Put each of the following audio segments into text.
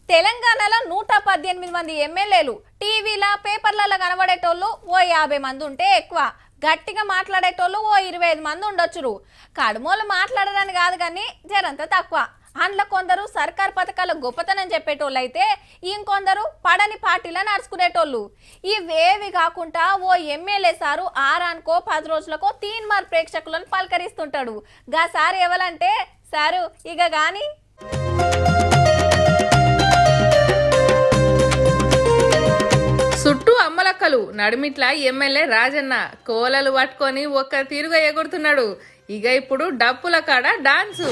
తెలంగాణలో నూట పద్దెనిమిది మంది ఎమ్మెల్యేలు టీవీల పేపర్లలో కనబడేటోళ్ళు ఓ యాభై మంది ఉంటే ఎక్కువ గట్టిగా మాట్లాడేటోళ్ళు ఓ ఇరవై ఐదు మంది ఉండొచ్చురు కడుమోలు మాట్లాడరని కాదు కానీ జరంత తక్కువ అందులో కొందరు సర్కార్ పథకాల గొప్పతనం చెప్పేటోళ్ళు అయితే ఇంకొందరు పడని పార్టీలో నడుచుకునేటోళ్ళు ఇవేవి కాకుండా ఓ ఎమ్మెల్యే సారు ఆరానికో పది రోజులకో తీన్ మార్ ప్రేక్షకులను పలకరిస్తుంటాడు గా సార్ ఎవరంటే సారు ఇక గాని చుట్టూ అమ్మలక్కలు నడిమిట్ల ఎమ్మెల్యే రాజన్న కోలలు పట్టుకొని ఒక్క తీరుగా ఎగురుతున్నాడు ఇక ఇప్పుడు డప్పుల కాడ డాన్సు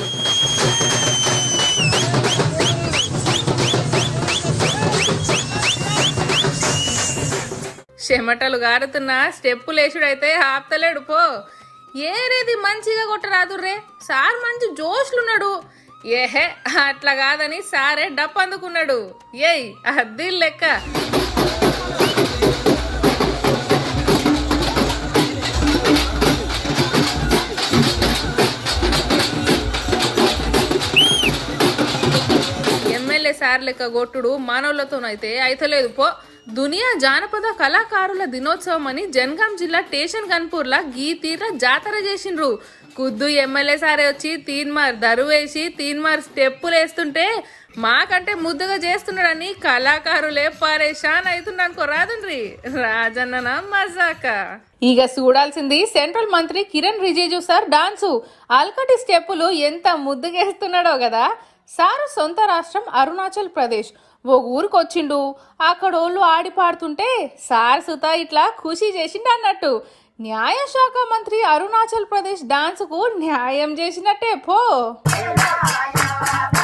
చెమటలు గారుతున్న స్టెప్పులేసుడైతే ఆపుతలేడు పో ఏరేది మంచిగా కొట్టరాదు రే సార్ మంచి జోష్లున్నాడు ఏహే అట్లా కాదని సారే డప్పు అందుకున్నాడు ఏయ్ అద్దీ లెక్క ఎమ్మెల్యే సార్ లెక్క కొట్టుడు మానవులతోనైతే అయితలేదు పో దునియా జానపద కళాకారుల దినోత్సవం అని జనగాం జిల్లా స్టేషన్ కన్పూర్లా గీ తీర జాతర చేసిండ్రు కుద్దు ఎమ్మెల్యే సారే వచ్చి తీన్మార్ దరువు వేసి తీన్మార్ స్టెప్పులు వేస్తుంటే మాకంటే ముద్దుగా చేస్తున్నాడని కళాకారులే పరేషాన్ అవుతుండనుకో రాదుండ్రి రాజన్న మజాక ఇక చూడాల్సింది సెంట్రల్ మంత్రి కిరణ్ రిజిజు సార్ డాన్సు అల్కటి స్టెప్పులు ఎంత ముద్దుగేస్తున్నాడో కదా సారు సొంత రాష్ట్రం అరుణాచల్ ప్రదేశ్ ఓ ఊరికి వచ్చిండు అక్కడోళ్ళు ఆడి పాడుతుంటే సార్ సుతా ఇట్లా ఖుషి చేసిండు అన్నట్టు న్యాయ శాఖ మంత్రి అరుణాచల్ ప్రదేశ్ డాన్స్కు న్యాయం చేసినట్టే పో